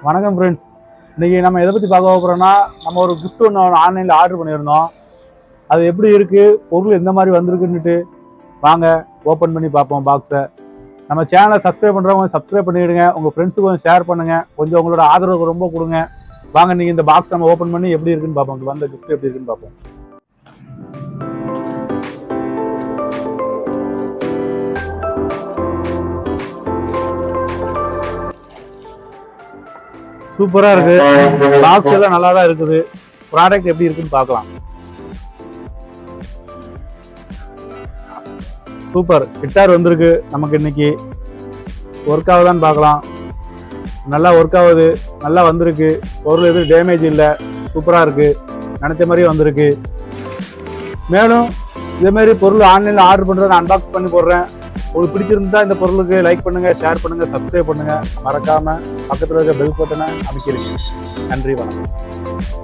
வணக்கம் ஃப்ரெண்ட்ஸ் இன்னைக்கு நம்ம எதை பற்றி பார்க்க போகிறோம்னா நம்ம ஒரு gift ஒன்று ஆன்லைனில் ஆர்டர் பண்ணியிருந்தோம் அது எப்படி இருக்குது பொருள் எந்த மாதிரி வந்திருக்குன்னுட்டு வாங்க ஓப்பன் பண்ணி பார்ப்போம் பாக்ஸை நம்ம சேனலை சப்ஸ்கிரைப் பண்ணுறவங்க சப்ஸ்கிரைப் பண்ணிவிடுங்க உங்கள் ஃப்ரெண்ட்ஸுக்கு கொஞ்சம் ஷேர் பண்ணுங்கள் கொஞ்சம் உங்களோட ஆதரவு ரொம்ப கொடுங்க வாங்க நீங்கள் இந்த பாக்ஸ் நம்ம ஓப்பன் பண்ணி எப்படி இருக்குன்னு பார்ப்போம் உங்களுக்கு வந்த gift எப்படி இருக்குன்னு பார்ப்போம் சூப்பராக இருக்கு பாக்ஸ் எல்லாம் நல்லா தான் இருக்குது ப்ராடக்ட் எப்படி இருக்குன்னு பார்க்கலாம் சூப்பர் கிட்டார் வந்திருக்கு நமக்கு இன்னைக்கு ஒர்க் ஆகுதான்னு பார்க்கலாம் நல்லா ஒர்க் ஆகுது நல்லா வந்திருக்கு பொருள் எதுவும் டேமேஜ் இல்லை சூப்பராக இருக்கு நினச்ச மாதிரியே வந்திருக்கு மேலும் இதே மாதிரி பொருள் ஆன்லைனில் ஆர்டர் பண்ணுறதை அன்பாக்ஸ் பண்ணி போடுறேன் உங்களுக்கு பிடிச்சிருந்தா இந்த பொருளுக்கு லைக் பண்ணுங்க ஷேர் பண்ணுங்க சப்ஸ்கிரைப் பண்ணுங்க மறக்காம பக்கத்தில் இருக்க பெல் பட்டனை அமைக்கிறீங்க நன்றி வணக்கம்